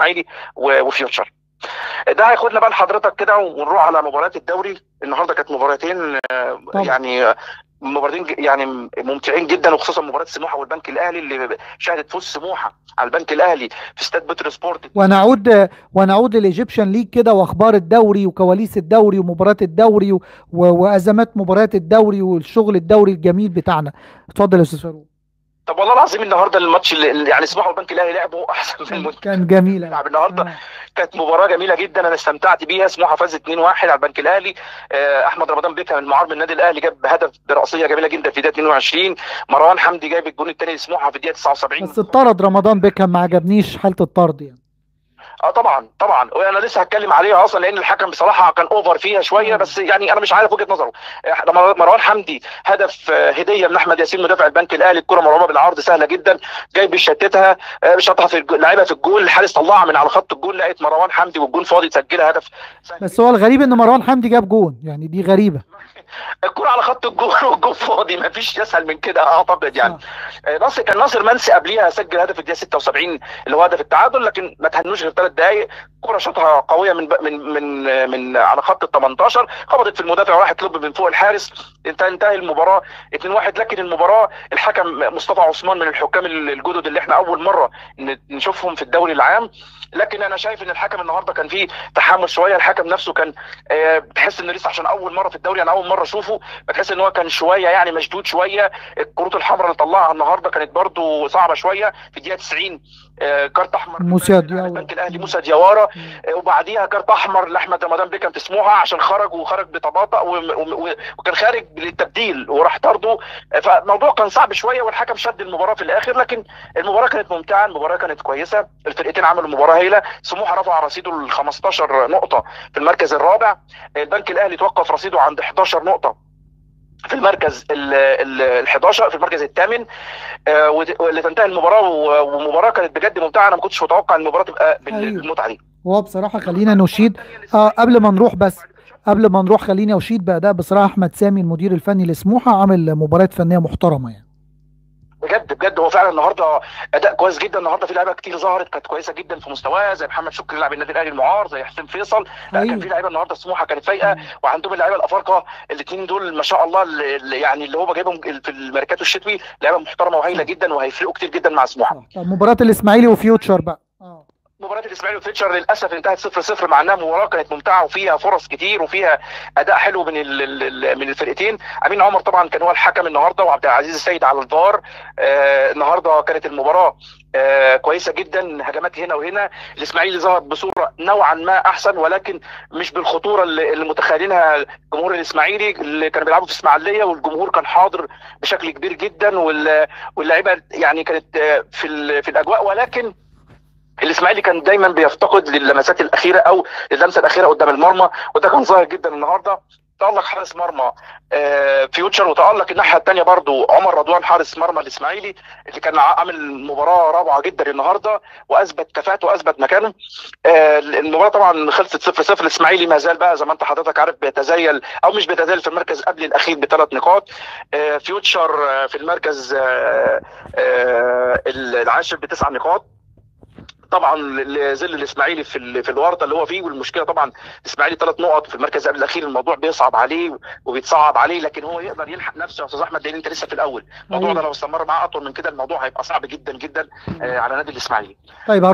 الاسماعيلي و- وفيوتشر ده هياخدنا بقى لحضرتك كده ونروح على مباريات الدوري النهارده كانت مباراتين آه، طبعا. يعني آه، مباراتين ج- يعني ممتعين جدا وخصوصا مباراه سموحه والبنك الاهلي اللي شهدت فوز سموحه على البنك الاهلي في استاد بتر سبورت ونعود ونعود للايجيبشن ليج كده واخبار الدوري وكواليس الدوري ومباريات الدوري و... و... وازمات مباريات الدوري والشغل الدوري الجميل بتاعنا اتفضل يا استاذ فاروق طب والله العظيم النهارده الماتش اللي اللي يعني سموحه والبنك الاهلي لعبوا احسن من كان, المنتخب كان جميل بيلعب النهارده آه. كانت مباراه جميله جدا انا استمتعت بيها سموحه فاز 2-1 على البنك الاهلي آه، احمد رمضان بيكا من معار من النادي الاهلي جاب هدف براسيه جميله جدا في دقيقه 22 مروان حمدي جايب الجون الثاني لسموحه في الدقيقه 79 بس اتطرد رمضان بيكهام ما عجبنيش حاله الطرد يعني اه طبعا طبعا وانا لسه هتكلم عليها اصلا لان الحكم بصراحه كان اوفر فيها شويه بس يعني انا مش عارف وجهه نظره آه، مر- مروان حمدي هدف آه، هديه من احمد ياسين مدافع البنك الاهلي الكره مرمى بالعرض سهله جدا جاي بيشتتها آه، شاطها في الج- لعبها في الجول الحارس طلعها من على خط الجول لقيت مروان حمدي والجول فاضي سجلها هدف سهل بس هو الغريب ان مروان حمدي جاب جون يعني دي غريبه الكرة على خط الجول والجول فاضي ما فيش اسهل من كده اعتقد يعني آه. آه، ناصر كان ناصر منسي قبليها سجل هدف الدقيقه 76 اللي هو هدف التعادل لكن ما تهنوش غير ثلاث دقائق كرة شاطها قويه من ب- من من آه، من على خط ال 18 خبطت في المدافع وراحت لب من فوق الحارس انتهى انتهى المباراه 2-1 لكن المباراه الحكم مصطفى عثمان من الحكام الجدد اللي احنا اول مره ن- نشوفهم في الدوري العام لكن انا شايف ان الحكم النهارده كان فيه تحمل شويه الحكم نفسه كان آه، بتحس ان لسه عشان اول مره في الدوري انا اول مره اشوفه بتحس ان هو كان شويه يعني مشدود شويه الكروت الحمراء اللي طلعها النهارده كانت برضو صعبه شويه في الدقيقه 90 آه، كارت احمر موسى على دياورا. البنك الاهلي موسى دياورا آه، وبعديها كارت احمر لاحمد رمضان بيكم في سموحه عشان خرج وخرج بتباطأ وم- وم- و- وكان خارج للتبديل وراح طرده آه، فالموضوع كان صعب شويه والحكم شد المباراه في الاخر لكن المباراه كانت ممتعه المباراه كانت كويسه الفرقتين عملوا مباراه هايله سموحه رفع رصيده ل 15 نقطه في المركز الرابع البنك الاهلي توقف رصيده عند 11 نقطه في المركز ال ال- ال 11 في المركز الثامن آه، وت- واللي تنتهي المباراه و- ومباراه كانت بجد ممتعه انا ما كنتش متوقع ان المباراه تبقى بال- أيوة. بالمتعه دي هو بصراحه خلينا نشيد اه قبل ما نروح بس قبل ما نروح خليني اشيد باداء بصراحه احمد سامي المدير الفني لسموحه عامل مباريات فنيه محترمه يعني بجد بجد هو فعلا النهارده اداء كويس جدا النهارده في لعيبه كتير ظهرت كانت كويسه جدا في مستواها زي محمد شكري لاعب النادي الاهلي المعار زي حسين فيصل لا أيوة. كان في لعيبه النهارده سموحه كانت فايقه وعندهم اللعيبه الافارقه الاثنين دول ما شاء الله اللي اللي يعني اللي هو جايبهم في الميركاتو الشتوي لعيبه محترمه وهايله جدا وهيفرقوا كتير جدا مع سموحه صح. طب مباراه الاسماعيلي وفيوتشر بقى اه مباراة الاسماعيلي وفيتشر للاسف انتهت 0 0 مع انها مباراة كانت ممتعة وفيها فرص كتير وفيها اداء حلو من ال ال من الفرقتين امين عمر طبعا كان هو الحكم النهارده وعبد العزيز السيد على الفار آه النهارده كانت المباراة آه كويسة جدا هجمات هنا وهنا الاسماعيلي ظهر بصورة نوعا ما احسن ولكن مش بالخطورة اللي, اللي متخيلينها جمهور الاسماعيلي اللي كانوا بيلعبوا في اسماعيلية والجمهور كان حاضر بشكل كبير جدا وال- واللعيبة يعني كانت آه، في ال- في الاجواء ولكن الاسماعيلي كان دايما بيفتقد للمسات الاخيره او اللمسه الاخيره قدام المرمى وده كان ظاهر جدا النهارده تألق حارس مرمى آه، فيوتشر وتألق الناحيه الثانيه برضو عمر رضوان حارس مرمى الاسماعيلي اللي كان عامل مباراه روعه جدا النهارده واثبت كفاءته واثبت مكانه آه، المباراه طبعا خلصت 0 0 الاسماعيلي ما زال بقى زي ما انت حضرتك عارف بيتزايل او مش بيتزايل في المركز قبل الاخير بثلاث نقاط آه، فيوتشر آه، في المركز آه، آه، العاشر بتسع نقاط طبعا لظل الاسماعيلي في ال- في الورطه اللي هو فيه والمشكله طبعا الاسماعيلي ثلاث نقط في المركز قبل الاخير الموضوع بيصعب عليه وبيتصعب عليه لكن هو يقدر يلحق نفسه يا استاذ احمد لان انت لسه في الاول الموضوع ده أيوة. لو استمر معاه اطول من كده الموضوع هيبقى صعب جدا جدا آه، على نادي الاسماعيلي طيب